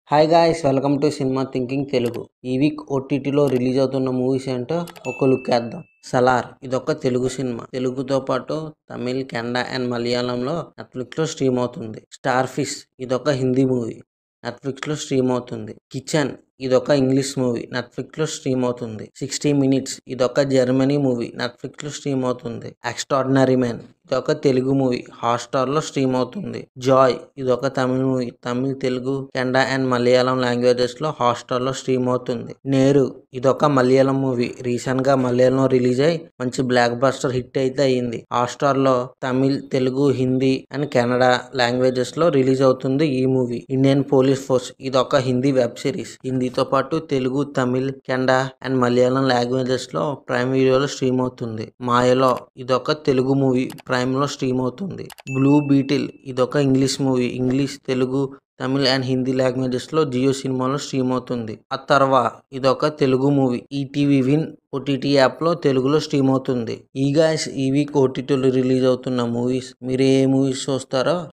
hi guys welcome to cinema thinking Telugu ఈ week ఓటీటీలో release అవుతున్న మూవీస్ ఏంటో ఒక లుక్ వేద్దాం సలార్ ఇదొక తెలుగు సినిమా తెలుగుతో పాటు తమిళ్ కన్నడ అండ్ మలయాళంలో నెట్ఫ్లిక్స్లో స్ట్రీమ్ అవుతుంది స్టార్ ఫిష్ ఇదొక హిందీ మూవీ నెట్ఫ్లిక్స్లో స్ట్రీమ్ అవుతుంది కిచెన్ ఇదొక ఇంగ్లీష్ మూవీ నెట్ఫ్లిక్స్లో స్ట్రీమ్ అవుతుంది సిక్స్టీ మినిట్స్ ఇదొక జర్మనీ మూవీ నెట్ఫ్లిక్స్లో స్ట్రీమ్ అవుతుంది ఎక్స్ట్రాడినరీ మ్యాన్ ఇదొక తెలుగు మూవీ హాట్స్టార్లో స్ట్రీమ్ అవుతుంది జాయ్ ఇదొక తమిళ మూవీ తమిళ్ తెలుగు కన్నడ అండ్ మలయాళం లాంగ్వేజెస్లో హాట్స్టార్లో స్ట్రీమ్ అవుతుంది నేరు ఇదొక మలయాళం మూవీ రీసెంట్గా మలయాళంలో రిలీజ్ అయ్యి మంచి బ్లాక్ బస్టర్ హిట్ అయితే అయ్యింది హాట్స్టార్లో తమిళ్ తెలుగు హిందీ అండ్ కన్నడ లాంగ్వేజెస్లో రిలీజ్ అవుతుంది ఈ మూవీ ఇండియన్ పోలీస్ ఫోర్స్ ఇదొక హిందీ వెబ్ సిరీస్ హిందీతో పాటు తెలుగు తమిళ్ కన్నడ అండ్ మలయాళం లాంగ్వేజెస్లో ప్రైమ్ వీడియోలో స్ట్రీమ్ అవుతుంది మాయలో ఇదొక తెలుగు మూవీ ప్రైమ్లో స్ట్రీమ్ అవుతుంది బ్లూ బీటిల్ ఇదొక English movie English Telugu Tamil and Hindi లాంగ్వేజెస్లో జియో సినిమాలో స్ట్రీమ్ అవుతుంది అథర్వా ఇదొక Telugu movie ETV win OTT యాప్లో తెలుగులో స్ట్రీమ్ అవుతుంది ఈ గాయస్ ఈ వీక్ ఓటీటీలో రిలీజ్ అవుతున్న మూవీస్ మీరు ఏ మూవీస్ చూస్తారో